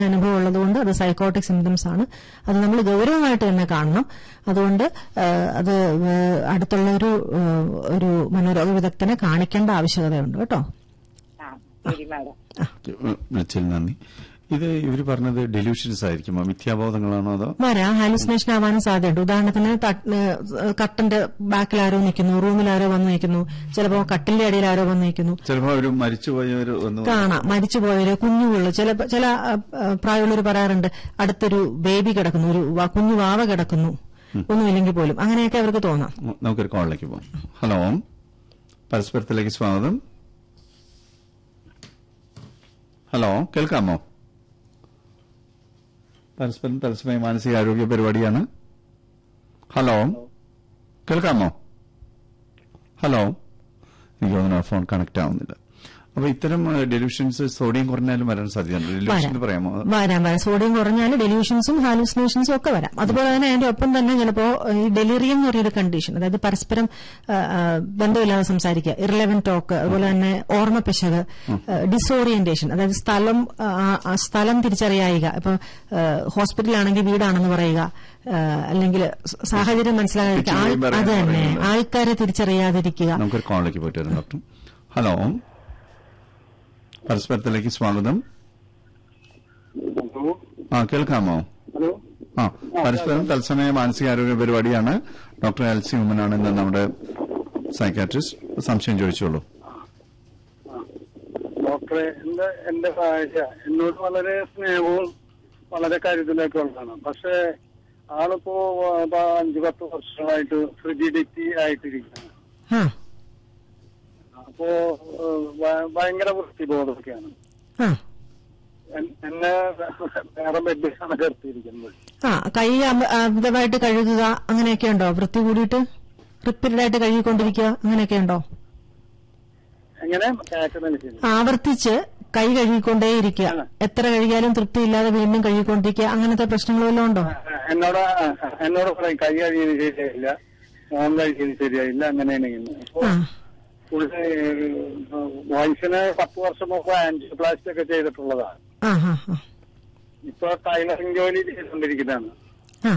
അനുഭവം ഉള്ളതുകൊണ്ട് അത് സൈക്കോട്ടിക് സിംറ്റംസ് ആണ് അത് നമ്മൾ ഗൗരവമായിട്ട് തന്നെ കാണണം അതുകൊണ്ട് ആ, അത് ആ, അടുത്തുള്ള ഒരു ആ, ഒരു മനോരോഗ വിദഗ്ധനെ കാണിക്കേണ്ട ആവശ്യകതയുണ്ട് കേട്ടോ ആ ശരി മാഡം വിളിച്ചതിൽ നന്ദി ഇത് ഇവർ പറഞ്ഞത് ഡെലൂഷൻസ് ആയിരിക്കുമോ മിഥ്യാബോധങ്ങളാണോ അതോ വരാം ഹാലുസിനേഷൻ ആവാനും സാധ്യതയുണ്ട് ഉദാഹരണത്തിന് തട്ട്- ഏഹ് കട്ടന്റെ ബാക്കിൽ ആരോ നിൽക്കുന്നു റൂമിൽ ആരോ വന്ന് നിൽക്കുന്നു ചിലപ്പോൾ കട്ടിലിന്റെ അടിയിൽ ആരോ വന്ന് നിൽക്കുന്നു ചിലപ്പോൾ അവർ മരിച്ചുപോയവർ ഒന്ന് കാണാം മരിച്ചുപോയവര് കുഞ്ഞുപിള്ളു ചില ചില പ്രായമുള്ളവർ പറയാറുണ്ട് അടുത്തൊരു ബേബി കിടക്കുന്നു ഒരു വ- കുഞ്ഞു വാവ കിടക്കുന്നു ഒന്നുമില്ലെങ്കിൽ പോലും അങ്ങനെയൊക്കെ അവർക്ക് തോന്നാം നമുക്കൊരു കോളിലേക്ക് പോകാം ഹലോ പരസ്പരത്തിലേക്ക് സ്വാഗതം ഹലോ കേൾക്കാമോ പരസ്പരം തത്സമയ മാനസികാരോഗ്യ പരിപാടിയാണ് ഹലോ കേൾക്കാമോ ഹലോ എനിക്ക് തോന്നുന്നു ഫോൺ കണക്ട് ആവുന്നില്ല അപ്പൊ ഇത്തരം ഡെലിവിഷൻസ് സോഡിയം കുറഞ്ഞാലും വരാൻ സാധ്യതയുണ്ട് ഡെലിവിഷൻ എന്ന് പറയാമോ വരാം വരാം സോഡിയം കുറഞ്ഞാൽ ഡെലിയൂഷൻസും ഹാലുസിനേഷൻസും ഒക്കെ വരാം അതുപോലെ തന്നെ അതിന്റെ ഒപ്പം തന്നെ ചിലപ്പോ ഈ ഡെലിറിയം എന്ന് പറയുന്ന കണ്ടീഷൻ അതായത് പരസ്പരം ആ, ആ, ബന്ധമില്ലാതെ സംസാരിക്കുക ഇറലവൻ ടോക്ക് അതുപോലെ തന്നെ ഓർമ്മ പിശക് ഡിസോറിയന്റേഷൻ അതായത് സ്ഥലം ആ, ആ, സ്ഥലം തിരിച്ചറിയായിക ഇപ്പൊ ഹോസ്പിറ്റലാണെങ്കിൽ വീടാണെന്ന് പറയുക ആ, അല്ലെങ്കിൽ സാഹചര്യം മനസ്സിലാകാതിരിക്കുക ആൾ- പിച്ചും പറയാൻ അത് തന്നെ പറയുന്നത്. ആൾക്കാരെ തിരിച്ചറിയാതിരിക്കുക നമുക്കൊരു കോളിലേക്ക് പോയിട്ട് വരാം ഡോക്ടർ ഹലോ പരസ്പരത്തിലേക്ക് സ്വാഗതം ഹലോ ആ കേൾക്കാമോ ഹലോ ആ പരസ്പരം തത്സമയ മാനസികാരോഗ്യ പരിപാടിയാണ് ഡോക്ടർ എൽസി ഉമ്മനാണ് ഇന്ന് നമ്മുടെ സൈക്കാട്രിസ്റ്റ് സംശയം ചോദിച്ചോളൂ ഡോക്ടറെ എന്റെ എന്റെ ഭാര്യ എന്നോട് വളരെ സ്നേഹവും വളരെ കരുതലൊക്കെ ഉള്ളതാണ് പക്ഷെ ആളിപ്പോ ആ, അഞ്ചു പത്ത് വർഷമായിട്ട് ഫ്രിജിഡിറ്റി ആയിട്ടിരിക്കുകയാണ് ആ അപ്പോ ഏഹ്, ഭ- ഭയങ്കര വൃത്തിബോധമൊക്കെയാണ് ആ എൻ- എന്നെ വേറെ ബെഡിലാണ് കിടത്തിയിരിക്കുന്നത് ആ കൈ അമ- അമിതമായിട്ട് കഴുകുക അങ്ങനെയൊക്കെ ഉണ്ടോ വൃത്തി കൂടിയിട്ട് റിപ്പീറ്റഡ് ആയിട്ട് കഴുകിക്കൊണ്ടിരിക്കുക അങ്ങനെയൊക്കെ ഉണ്ടോ എങ്ങനെ കേൾക്കുന്നില്ല ആവർത്തിച്ച് കൈ കഴുകിക്കൊണ്ടേയിരിക്കുക ആ. എത്ര കഴുകിയാലും തൃപ്തിയില്ലാതെ വീണ്ടും കഴുകിക്കൊണ്ടിരിക്കുക അങ്ങനത്തെ പ്രശ്നങ്ങൾ വല്ലതും ഉണ്ടോ എന്നോട് ആ, ആ, എന്നോട് പറയും കൈ കഴിയുന്നത് ശരിയായില്ല ഫോൺ കഴിക്കുന്നത് ശരിയായില്ല അങ്ങനെയാണ് ചെയ്യുന്നത് അപ്പോ ആ പുള്ളി വയസ്സിന് പത്ത് വർഷം മുമ്പ് ആൻജിയോപ്ലാസ്റ്റി ഒക്കെ ചെയ്തിട്ടുള്ളതാണ് ആ ആ ആ ഇപ്പൊ ടൈലറിംഗ് ജോലി ചെയ്തുകൊണ്ടിരിക്കുന്നതാണ് ആ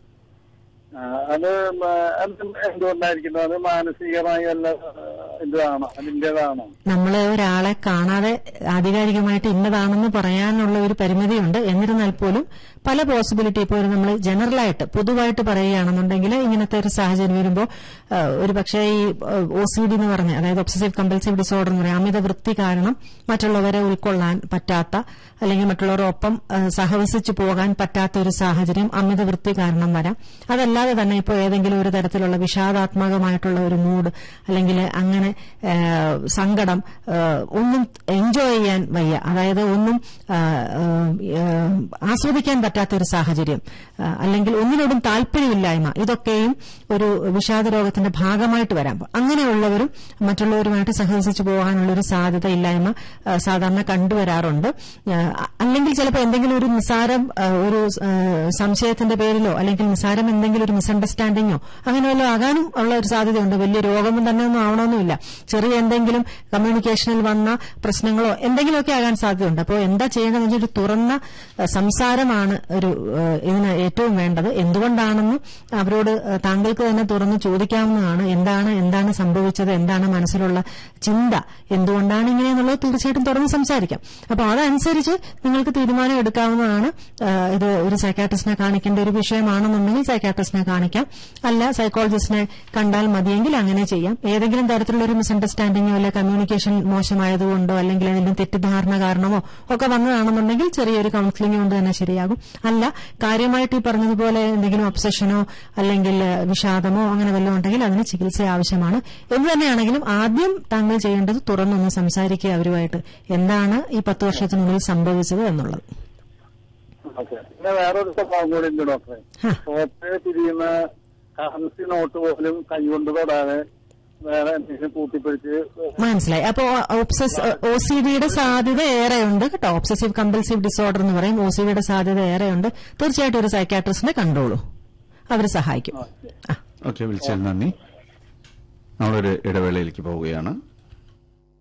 ആ, അത് മ- അത് എന്തുകൊണ്ടായിരിക്കുന്നു അത് മാനസികമായി വല്ല ഇതാണോ അതിന്റേതാണോ നമ്മള് ഒരാളെ കാണാതെ ആധികാരികമായിട്ട് ഇന്നതാണെന്ന് പറയാനുള്ള ഒരു പരിമിതിയുണ്ട് എന്നിരുന്നാൽ പോലും പല പോസിബിലിറ്റി ഇപ്പോൾ നമ്മൾ ജനറലായിട്ട് പൊതുവായിട്ട് പറയുകയാണെന്നുണ്ടെങ്കിൽ ഇങ്ങനത്തെ ഒരു സാഹചര്യം വരുമ്പോൾ ഒരു പക്ഷേ ഈ ഒ സി ഡി എന്ന് പറഞ്ഞ അതായത് ഒബ്സസീവ് കമ്പൽസീവ് ഡിസോർഡർ എന്ന് പറയാം അമിത വൃത്തി കാരണം മറ്റുള്ളവരെ ഉൾക്കൊള്ളാൻ പറ്റാത്ത അല്ലെങ്കിൽ മറ്റുള്ളവരൊപ്പം ആ, സഹവസിച്ചു പോകാൻ പറ്റാത്ത ഒരു സാഹചര്യം അമിത വൃത്തി കാരണം വരാം അതല്ലാതെ തന്നെ ഇപ്പോൾ ഏതെങ്കിലും ഒരു തരത്തിലുള്ള വിഷാദാത്മകമായിട്ടുള്ള ഒരു മൂഡ് അല്ലെങ്കിൽ അങ്ങനെ ആ, സങ്കടം ആ, ഒന്നും എൻജോയ് ചെയ്യാൻ വയ്യ അതായത് ഒന്നും ആ, ആ, ആസ്വദിക്കാൻ പറ്റാത്ത ഒരു സാഹചര്യം ആ, അല്ലെങ്കിൽ ഒന്നിനോടും താല്പര്യമില്ലായ്മ ഇതൊക്കെയും ഒരു വിഷാദ രോഗത്തിന്റെ ഭാഗമായിട്ട് വരാം അങ്ങനെയുള്ളവരും മറ്റുള്ളവരുമായിട്ട് സഹവസിച്ചു പോകാനുള്ള ഒരു സാധ്യത ഇല്ലായ്മ ആ, സാധാരണ കണ്ടുവരാറുണ്ട് ആ, അല്ലെങ്കിൽ ചിലപ്പോൾ എന്തെങ്കിലും ഒരു നിസാരം ആ, ഒരു ആ, സംശയത്തിന്റെ പേരിലോ അല്ലെങ്കിൽ നിസാരം എന്തെങ്കിലും ഒരു മിസ്അണ്ടർസ്റ്റാൻഡിങ്ങോ അങ്ങനെ വല്ലതും ആകാനും ഉള്ള ഒരു സാധ്യതയുണ്ട് വലിയ രോഗം തന്നെ ഒന്നും ആവണമെന്നില്ല ചെറിയ എന്തെങ്കിലും കമ്മ്യൂണിക്കേഷനിൽ വന്ന പ്രശ്നങ്ങളോ എന്തെങ്കിലുമൊക്കെ ആകാൻ സാധ്യതയുണ്ട് അപ്പോൾ എന്താ ചെയ്യേണ്ടതെന്ന് വെച്ചാൽ ഒരു തുറന്ന ആ, സംസാരമാണ് ഒരു ആ, ഇതിന് ഏറ്റവും വേണ്ടത് എന്തുകൊണ്ടാണെന്ന് അവരോട് ആ, താങ്കൾക്ക് തന്നെ തുറന്ന് ചോദിക്കാവുന്നതാണ് എന്താണ് എന്താണ് സംഭവിച്ചത് എന്താണ് മനസ്സിലുള്ള ചിന്ത എന്തുകൊണ്ടാണ് ഇങ്ങനെയെന്നുള്ളത് തീർച്ചയായിട്ടും തുറന്ന് സംസാരിക്കാം അപ്പോൾ അതനുസരിച്ച് നിങ്ങൾക്ക് തീരുമാനം എടുക്കാവുന്നതാണ് ആ, ഇത് ഒരു സൈക്കാട്രിസ്റ്റിനെ കാണിക്കേണ്ട ഒരു വിഷയമാണെന്നുണ്ടെങ്കിൽ സൈക്കാട്രിസ്റ്റിനെ കാണിക്കാം അല്ല സൈക്കോളജിസ്റ്റിനെ കണ്ടാൽ മതിയെങ്കിൽ അങ്ങനെ ചെയ്യാം ഏതെങ്കിലും തരത്തിലുള്ള ഒരു മിസ്അണ്ടർസ്റ്റാൻഡിങ്ങോ അല്ലെ കമ്മ്യൂണിക്കേഷൻ മോശമായതുകൊണ്ടോ അല്ലെങ്കിൽ എന്തെങ്കിലും തെറ്റിദ്ധാരണ കാരണമോ ഒക്കെ വന്നതാണെന്നുണ്ടെങ്കിൽ ചെറിയൊരു കൌൺസിലിംഗ് കൊണ്ട് തന്നെ ശരിയാകും അല്ല കാര്യമായിട്ട് ഈ പറഞ്ഞതുപോലെ എന്തെങ്കിലും ഒബ്സഷനോ അല്ലെങ്കിൽ വിഷാദമോ അങ്ങനെ വല്ലതും ഉണ്ടെങ്കിൽ അതിന് ചികിത്സ ആവശ്യമാണ് എന്ത് തന്നെയാണെങ്കിലും ആദ്യം താങ്കൾ ചെയ്യേണ്ടത് തുറന്നൊന്ന് സംസാരിക്കുക അവരുമായിട്ട് എന്താണ് ഈ പത്ത് വർഷത്തിനുള്ളിൽ സംഭവിച്ചത് എന്നുള്ളത് ഓക്കെ പിന്നെ വേറൊരു സ്വഭാവം കൂടി ഉണ്ട് ഡോക്ടറെ ഹ. സോപ്പ് തിരിയുന്ന കറൻസി നോട്ട് പോലും കൈകൊണ്ട് തൊടാതെ വേറെ എന്തെങ്കിലും കൂട്ടിപ്പിടിച്ച് മനസ്സിലായി അപ്പോ ഒ സി ഡിയുടെ സാധ്യത ഏറെയുണ്ട് കേട്ടോ ഒബ്സസീവ് കമ്പൽസീവ് ഡിസോർഡർ എന്ന് പറയും ഒ സി ഡിയുടെ സാധ്യത ഏറെയുണ്ട് തീർച്ചയായിട്ടും ഒരു സൈക്കാട്രിസ്റ്റിനെ കണ്ടോളൂ അവർ സഹായിക്കും ആ ഓക്കെ വിളിച്ചതിൽ നന്ദി നമ്മളൊരു ഇടവേളയിലേക്ക് പോവുകയാണ്